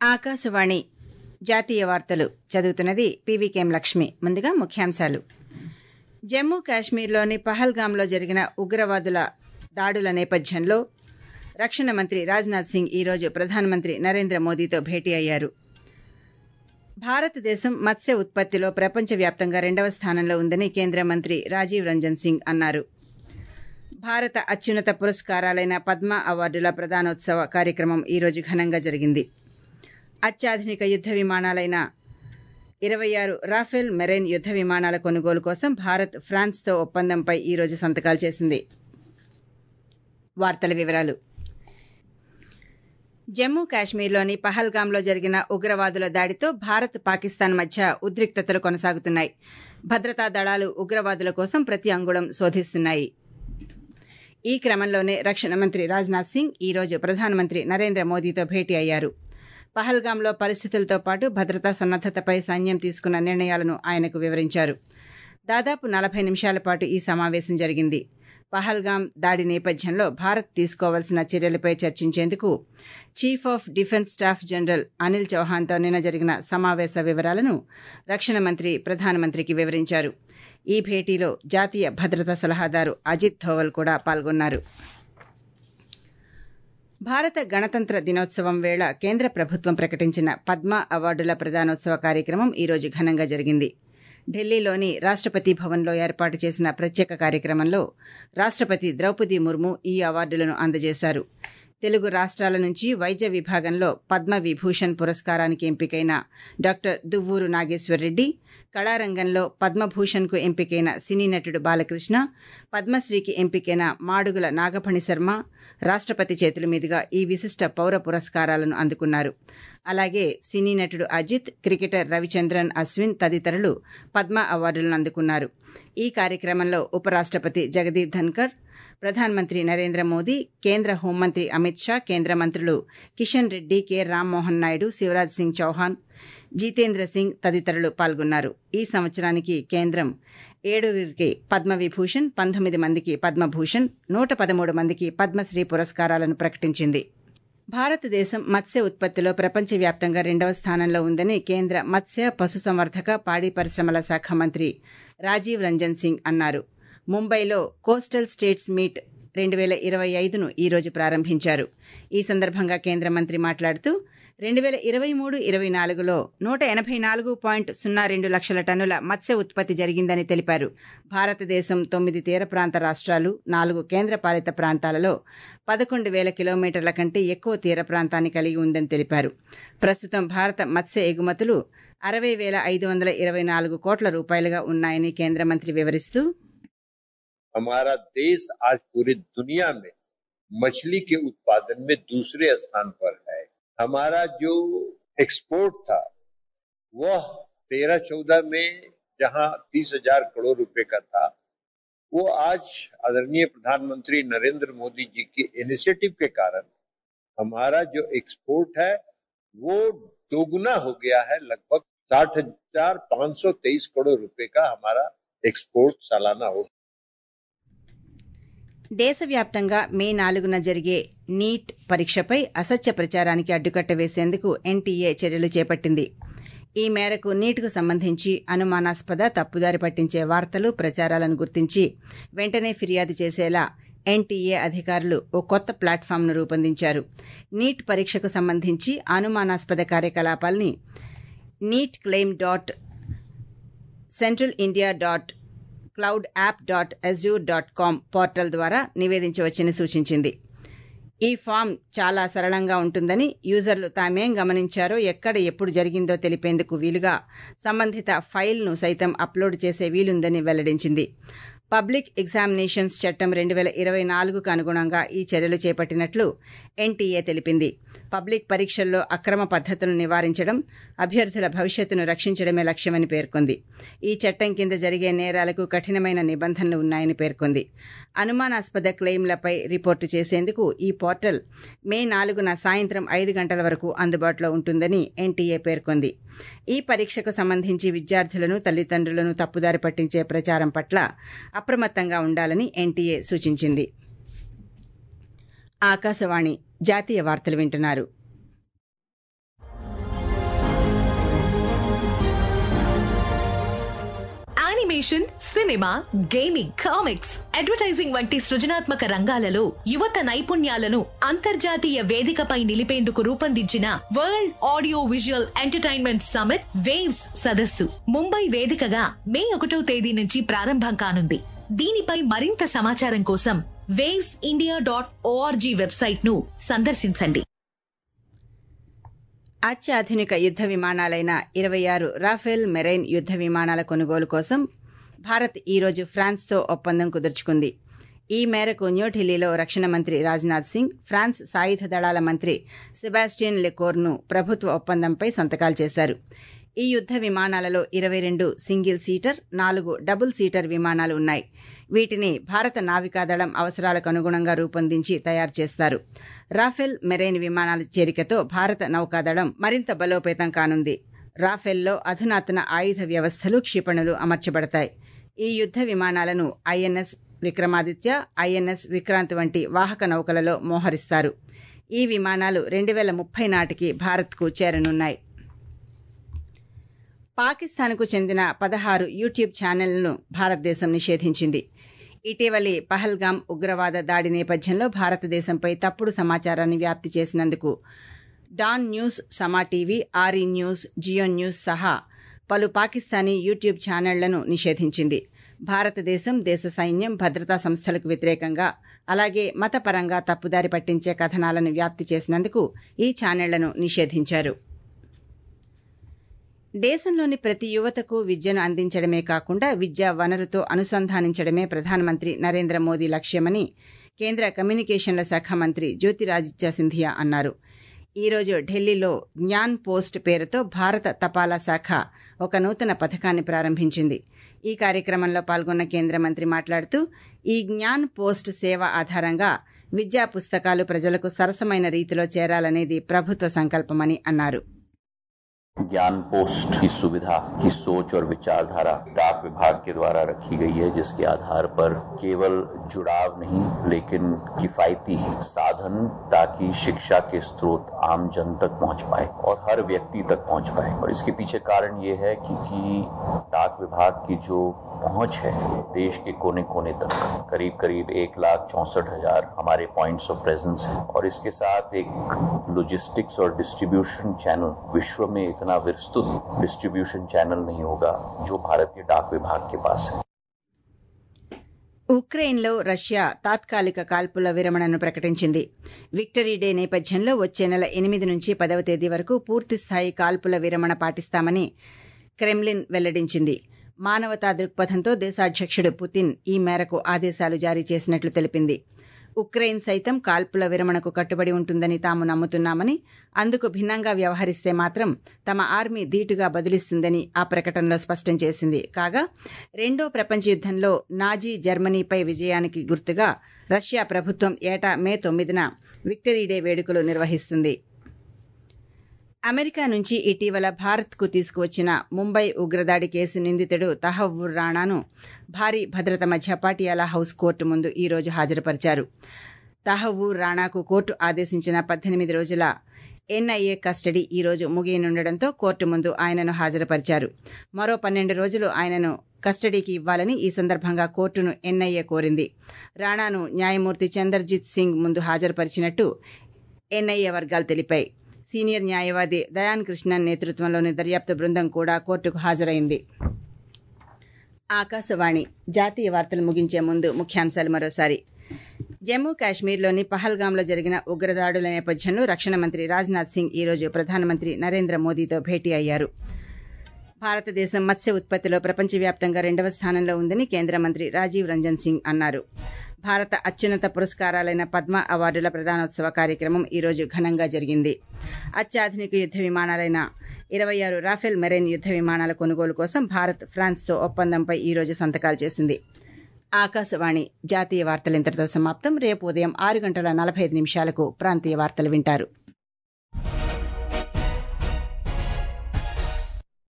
ఆకాశవాణి జాతీయ వార్తలు చదువుతున్నది పీవీకేం లక్ష్మి ముందుగా ముఖ్యాంశాలు జమ్మూ కాశ్మీర్లోని పహల్గాంలో జరిగిన ఉగ్రవాదుల దాడుల నేపథ్యంలో రక్షణ మంత్రి రాజ్నాథ్ సింగ్ ఈరోజు ప్రధానమంత్రి నరేంద్ర మోదీతో భేటీ అయ్యారు భారతదేశం మత్స్య ఉత్పత్తిలో ప్రపంచవ్యాప్తంగా రెండవ స్థానంలో ఉందని కేంద్ర మంత్రి రాజీవ్ రంజన్ సింగ్ అన్నారు భారత అత్యున్నత పురస్కారాలైన పద్మ అవార్డుల ప్రదానోత్సవ కార్యక్రమం ఈరోజు ఘనంగా జరిగింది అత్యాధునిక యుద్ద విమానాలైన ఇరవై ఆరు రాఫెల్ మెరైన్ యుద్ద విమానాల కొనుగోలు కోసం భారత్ ఫ్రాన్స్తో ఒప్పందంపై ఈరోజు సంతకాలు చేసింది వార్తల వివరాలు జమ్మూ కాశ్మీర్లోని పహల్గాంలో జరిగిన ఉగ్రవాదుల దాడితో భారత్ పాకిస్తాన్ మధ్య ఉద్రిక్తతలు కొనసాగుతున్నాయి భద్రతా దళాలు ఉగ్రవాదుల కోసం ప్రతి అంగుళం శోధిస్తున్నాయి ఈ క్రమంలోనే రక్షణ మంత్రి రాజ్నాథ్ సింగ్ ఈరోజు ప్రధానమంత్రి నరేంద్ర మోదీతో భేటీ అయ్యారు పహల్గాంలో పరిస్థితులతో పాటు భద్రతా సన్నద్దతపై సైన్యం తీసుకున్న నిర్ణయాలను ఆయనకు వివరించారు దాదాపు నలభై నిమిషాల పాటు ఈ సమావేశం జరిగింది పహల్గాం దాడి నేపథ్యంలో భారత్ తీసుకోవాల్సిన చర్యలపై చర్చించేందుకు chief of defence staff general Anil చౌహాన్తో నిన్న జరిగిన సమావేశ వివరాలను రక్షణ మంత్రి ప్రధానమంత్రికి వివరించారు ఈ భేటీలో జాతీయ భద్రతా సలహాదారు అజిత్ ధోవల్ కూడా పాల్గొన్నారు భారత గణతంత్ర దినోత్సవం వేళ కేంద్ర ప్రభుత్వం ప్రకటించిన పద్మ అవార్డుల ప్రదానోత్సవ కార్యక్రమం ఈరోజు ఘనంగా జరిగింది ఢిల్లీలోని రాష్టపతి భవన్లో ఏర్పాటు చేసిన ప్రత్యేక కార్యక్రమంలో రాష్టపతి ద్రౌపది ముర్ము ఈ అవార్డులను అందజేశారు తెలుగు రాష్ట్రాల నుంచి వైద్య విభాగంలో పద్మ విభూషణ్ పురస్కారానికి ఎంపికైన డాక్టర్ దువ్వూరు నాగేశ్వరరెడ్డి కళారంగంలో పద్మభూషణ్కు ఎంపికైన సినీ నటుడు బాలకృష్ణ పద్మశ్రీకి ఎంపికైన మాడుగుల నాగఫణి శర్మ రాష్టపతి చేతుల మీదుగా ఈ విశిష్ట పౌర పురస్కారాలను అందుకున్నారు అలాగే సినీ నటుడు అజిత్ క్రికెటర్ రవిచంద్రన్ అశ్విన్ తదితరులు పద్మ అవార్డులను అందుకున్నారు ఈ కార్యక్రమంలో ఉపరాష్టపతి జగదీప్ ధన్కర్ ప్రధానమంత్రి నరేంద్ర మోదీ కేంద్ర హోంమంత్రి అమిత్ షా కేంద్ర మంత్రులు కిషన్ రెడ్డి కె రామ్మోహన్ నాయుడు శివరాజ్ సింగ్ చౌహాన్ జితేంద్ర సింగ్ తదితరులు పాల్గొన్నారు ఈ సంవత్సరానికి కేంద్రం ఏడుగురికి పద్మవిభూషణ్ పంతొమ్మిది మందికి పద్మభూషణ్ నూట పదమూడు మందికి పద్మశ్రీ పురస్కారాలను ప్రకటించింది భారతదేశం మత్స్య ఉత్పత్తిలో ప్రపంచవ్యాప్తంగా రెండవ స్థానంలో ఉందని కేంద్ర మత్స్య పశుసంవర్ధక పాడి పరిశ్రమల శాఖ మంత్రి రాజీవ్ రంజన్ సింగ్ అన్నారు ముంబైలో కోస్టల్ స్టేట్స్ మీట్ రెండు వేల ఇరవై ఐదును ఈరోజు ప్రారంభించారు ఈ సందర్భంగా కేంద్ర మంత్రి మాట్లాడుతూ రెండు వేల ఇరవై మూడు ఇరవై నాలుగులో నూట ఎనభై నాలుగు పాయింట్ సున్నా రెండు లక్షల టన్నుల మత్స్య ఉత్పత్తి జరిగిందని తెలిపారు భారతదేశం తొమ్మిది తీర ప్రాంత రాష్ట్రాలు నాలుగు కేంద్రపాలిత ప్రాంతాలలో పదకొండు వేల కిలోమీటర్ల కంటే ఎక్కువ తీర ప్రాంతాన్ని కలిగి ఉందని తెలిపారు ప్రస్తుతం భారత మత్స్య ఎగుమతులు అరవై వేల ఐదు వందల ఇరవై నాలుగు కోట్ల రూపాయలుగా ఉన్నాయని కేంద్ర మంత్రి వివరిస్తూ हमारा देश आज पूरी दुनिया में मछली के उत्पादन में दूसरे स्थान पर है हमारा जो एक्सपोर्ट था वह तेरह चौदह में जहां तीस हजार करोड़ रुपए का था वो आज आदरणीय प्रधानमंत्री नरेंद्र मोदी जी के इनिशिएटिव के कारण हमारा जो एक्सपोर्ट है वो दोगुना हो गया है लगभग साठ हजार पांच सौ तेईस करोड़ रुपए का हमारा एक्सपोर्ट सालाना हो దేశవ్యాప్తంగా మే నాలుగున జరిగే నీట్ పరీక్షపై అసత్య ప్రచారానికి అడ్డుకట్ట వేసేందుకు ఎన్టీఏ చర్యలు చేపట్టింది ఈ మేరకు నీట్కు సంబంధించి అనుమానాస్పద తప్పుదారి పట్టించే వార్తలు ప్రచారాలను గుర్తించి వెంటనే ఫిర్యాదు చేసేలా ఎన్టీఏ అధికారులు ఓ కొత్త ప్లాట్ఫామ్ను రూపొందించారు నీట్ పరీక్షకు సంబంధించి అనుమానాస్పద కార్యకలాపాల్ని NEET claim dot central India dot cloud app dot Azure dot com portal ద్వారా నివేదించవచ్చని సూచించింది ఈ ఫామ్ చాలా సరళంగా ఉంటుందని యూజర్లు తామేం గమనించారో ఎక్కడ ఎప్పుడు జరిగిందో తెలిపేందుకు వీలుగా సంబంధిత ఫైల్ను సైతం అప్లోడ్ చేసే వీలుందని వెల్లడించింది పబ్లిక్ ఎగ్జామినేషన్స్ చట్టం రెండు వేల ఇరవై నాలుగుకు అనుగుణంగా ఈ చర్యలు చేపట్టినట్లు ఎన్టీఏ తెలిపింది పబ్లిక్ పరీక్షల్లో అక్రమ పద్దతులను నివారించడం అభ్యర్థుల భవిష్యత్తును రక్షించడమే లక్ష్యమని పేర్కొంది ఈ చట్టం కింద జరిగే నేరాలకు కఠినమైన నిబంధనలు ఉన్నాయని పేర్కొంది అనుమానాస్పద క్లెయిమ్లపై రిపోర్టు చేసేందుకు ఈ పోర్టల్ మే నాలుగున సాయంత్రం ఐదు గంటల వరకు అందుబాటులో ఉంటుందని ఎన్టీఏ పేర్కొంది ఈ పరీక్షకు సంబంధించి విద్యార్థులను తల్లిదండ్రులను తప్పుదారి పట్టించే ప్రచారం పట్ల అప్రమత్తంగా ఉండాలని ఎన్టీఏ సూచించింది ఆకాశవాణి జాతీయ వార్తలు వింటున్నారు animation cinema gaming comics advertising వంటి సృజనాత్మక రంగాలలో యువత నైపుణ్యాలను అంతర్జాతీయ వేదికపై నిలిపేందుకు రూపొందించిన world audio visual entertainment summit waves సదస్సు ముంబై వేదికగా మే ఒకటో తేదీ నుంచి ప్రారంభం కానుంది దీనిపై మరింత సమాచారం కోసం waves India dot O R G website ను సందర్శించండి అత్యాధునిక యుద్ద విమానాలైన ఇరవై ఆరు రాఫెల్ మెరైన్ యుద్ద విమానాల కొనుగోలు కోసం భారత్ ఈరోజు ఫ్రాన్స్తో ఒప్పందం కుదుర్చుకుంది ఈ మేరకు న్యూఢిల్లీలో రక్షణ మంత్రి రాజ్నాథ్ సింగ్ ఫ్రాన్స్ సాయుధ దళాల మంత్రి సెబాస్టియన్ లెకోర్ను ప్రభుత్వ ఒప్పందంపై సంతకాలు చేశారు ఈ యుద్ద విమానాలలో ఇరవై రెండు సింగిల్ సీటర్ నాలుగు డబుల్ సీటర్ విమానాలు ఉన్నాయి వీటిని భారత నావికాదళం అవసరాలకు అనుగుణంగా రూపొందించి తయారు చేస్తారు రాఫెల్ మెరైన్ విమానాల చేరికతో భారత నౌకాదళం మరింత బలోపేతం కానుంది రాఫెల్లో అధునాతన ఆయుధ వ్యవస్థలు క్షిపణులు అమర్చబడతాయి ఈ యుద్ద విమానాలను ఐఎన్ఎస్ విక్రమాదిత్య ఐఎన్ఎస్ విక్రాంత్ వంటి వాహక నౌకలలో మోహరిస్తారు ఈ విమానాలు రెండు వేల ముప్పై నాటికి భారత్కు చేరనున్నాయి పాకిస్తాన్కు చెందిన పదహారు యూట్యూబ్ ఛానళ్లను భారతదేశం నిషేధించింది ఇటీవలి పహల్గాం ఉగ్రవాద దాడి నేపథ్యంలో భారతదేశంపై తప్పుడు సమాచారాన్ని వ్యాప్తి చేసినందుకు Dawn news Samaa TV ARY news Geo news సహా పలు పాకిస్తానీ యూట్యూబ్ ఛానళ్లను నిషేధించింది భారతదేశం దేశ సైన్యం భద్రతా సంస్థలకు వ్యతిరేకంగా అలాగే మతపరంగా తప్పుదారి పట్టించే కథనాలను వ్యాప్తి చేసినందుకు ఈ ఛానళ్లను నిషేధించారు దేశంలోని ప్రతి యువతకు విద్యను అందించడమే కాకుండా విద్యా వనరుతో అనుసంధానించడమే ప్రధానమంత్రి నరేంద్ర మోదీ లక్ష్యమని కేంద్ర కమ్యూనికేషన్ల శాఖ మంత్రి జ్యోతిరాదిత్య సింధియా అన్నారు ఈ రోజు ఢిల్లీలో జ్ఞాన్ పోస్ట్ పేరుతో భారత తపాలా శాఖ ఒక నూతన పథకాన్ని ప్రారంభించింది ఈ కార్యక్రమంలో పాల్గొన్న కేంద్ర మంత్రి మాట్లాడుతూ ఈ జ్ఞాన్ పోస్ట్ సేవ ఆధారంగా విద్యా పుస్తకాలు ప్రజలకు సరసమైన రీతిలో చేరాలనేది ప్రభుత్వ సంకల్పమని అన్నారు ज्ञान पोस्ट की सुविधा की सोच और विचारधारा डाक विभाग के द्वारा रखी गई है जिसके आधार पर केवल जुड़ाव नहीं लेकिन किफायती साधन ताकि शिक्षा के स्रोत आम जन तक पहुंच पाए और हर व्यक्ति तक पहुंच पाए और इसके पीछे कारण ये है कि, कि डाक विभाग की जो पहुंच है देश के कोने कोने तक करीब करीब एक लाख चौसठ हजार हमारे पॉइंट्स ऑफ प्रेजेंस है और इसके साथ एक लॉजिस्टिक्स और डिस्ट्रीब्यूशन चैनल विश्व में इतना विस्तृत डिस्ट्रीब्यूशन चैनल नहीं होगा जो भारतीय डाक विभाग के पास है ఉక్రెయిన్లో రష్యా తాత్కాలిక కాల్పుల విరమణను ప్రకటించింది విక్టరీ డే నేపథ్యంలో వచ్చే నెల ఎనిమిది నుంచి పదవ తేదీ వరకు పూర్తిస్థాయి కాల్పుల విరమణ పాటిస్తామని క్రెమ్లిన్ వెల్లడించింది మానవతా దృక్పథంతో దేశాధ్యక్షుడు పుతిన్ ఈ మేరకు ఆదేశాలు జారీ చేసినట్లు తెలిపింది ఉక్రెయిన్ సైతం కాల్పుల విరమణకు కట్టుబడి ఉంటుందని తాము నమ్ముతున్నామని అందుకు భిన్నంగా వ్యవహరిస్తే మాత్రం తమ ఆర్మీ ధీటుగా బదులిస్తుందని ఆ ప్రకటనలో స్పష్టం చేసింది కాగా రెండో ప్రపంచ యుద్దంలో నాజీ జర్మనీపై విజయానికి గుర్తుగా రష్యా ప్రభుత్వం ఏటా మే తొమ్మిదిన విక్టరీ డే వేడుకలు నిర్వహిస్తుంది అమెరికా నుంచి ఇటీవల భారత్కు తీసుకువచ్చిన ముంబై ఉగ్రదాడి కేసు నిందితుడు తహవ్వుర్ రాణాను భారీ భద్రత మధ్య పాటియాలా హౌస్ కోర్టు ముందు ఈ రోజు హాజరుపరిచారు తహవ్వూర్ రాణాకు కోర్టు ఆదేశించిన పద్దెనిమిది రోజుల ఎన్ఐఏ కస్టడీ ఈ రోజు ముగియనుండటంతో కోర్టు ముందు ఆయనను హాజరుపరిచారు మరో పన్నెండు రోజులు ఆయనను కస్టడీకి ఇవ్వాలని ఈ సందర్భంగా కోర్టును ఎన్ఐఏ కోరింది రాణాను న్యాయమూర్తి చందర్జిత్ సింగ్ ముందు హాజరుపరిచినట్టు ఎన్ఐఏ వర్గాలు తెలిపాయి సీనియర్ న్యాయవాది దయాన్ కృష్ణన్ నేతృత్వంలోని దర్యాప్తు బృందం కూడా కోర్టుకు హాజరైంది ఆకాశవాణి జాతీయ వార్తలు ముగించే ముందు ముఖ్యాంశాలు మరోసారి జమ్మూ కాశ్మీర్లోని పహల్గాంలో జరిగిన ఉగ్రదాడుల నేపథ్యంలో రక్షణ మంత్రి రాజ్నాథ్ సింగ్ ఈరోజు ప్రధానమంత్రి నరేంద్ర మోదీతో భేటీ అయ్యారు భారతదేశం మత్స్య ఉత్పత్తిలో ప్రపంచవ్యాప్తంగా రెండవ స్థానంలో ఉందని కేంద్ర మంత్రి రాజీవ్ రంజన్ సింగ్ అన్నారు భారత అత్యున్నత పురస్కారాలైన పద్మ అవార్డుల ప్రదానోత్సవ కార్యక్రమం ఈరోజు ఘనంగా జరిగింది అత్యాధునిక యుద్ద విమానాలైన ఇరవై ఆరు రాఫెల్ మెరైన్ యుద్ద విమానాల కొనుగోలు కోసం భారత్ ఫ్రాన్స్తో ఒప్పందంపై ఈరోజు సంతకాలు చేసింది ఆకాశవాణి జాతీయ వార్తలు ఇంతటితో సమాప్తం రేపు ఉదయం ఆరు గంటల నలభై ఐదు నిమిషాలకు ప్రాంతీయ వార్తలు వింటారు